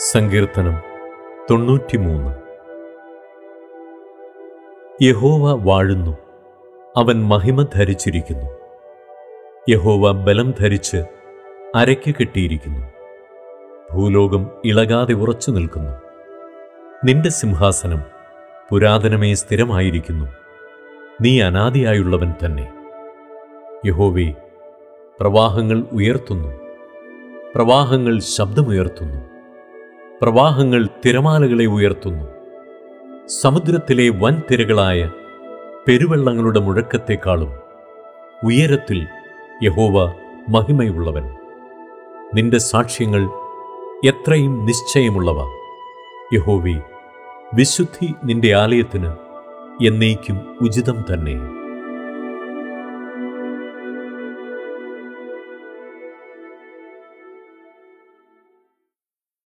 സങ്കീർത്തനം തൊണ്ണൂറ്റിമൂന്ന് യഹോവ വാഴുന്നു അവൻ മഹിമ ധരിച്ചിരിക്കുന്നു യഹോവ ബലം ധരിച്ച് അരയ്ക്ക് കെട്ടിയിരിക്കുന്നു ഭൂലോകം ഇളകാതെ ഉറച്ചു നിൽക്കുന്നു നിന്റെ സിംഹാസനം പുരാതനമേ സ്ഥിരമായിരിക്കുന്നു നീ അനാദിയായുള്ളവൻ തന്നെ യഹോവേ പ്രവാഹങ്ങൾ ഉയർത്തുന്നു പ്രവാഹങ്ങൾ ശബ്ദമുയർത്തുന്നു പ്രവാഹങ്ങൾ തിരമാലകളെ ഉയർത്തുന്നു സമുദ്രത്തിലെ വൻ തിരകളായ പെരുവെള്ളങ്ങളുടെ മുഴക്കത്തെക്കാളും ഉയരത്തിൽ യഹോവ മഹിമയുള്ളവൻ നിന്റെ സാക്ഷ്യങ്ങൾ എത്രയും നിശ്ചയമുള്ളവ യഹോവേ വിശുദ്ധി നിന്റെ ആലയത്തിന് എന്നേക്കും ഉചിതം തന്നെ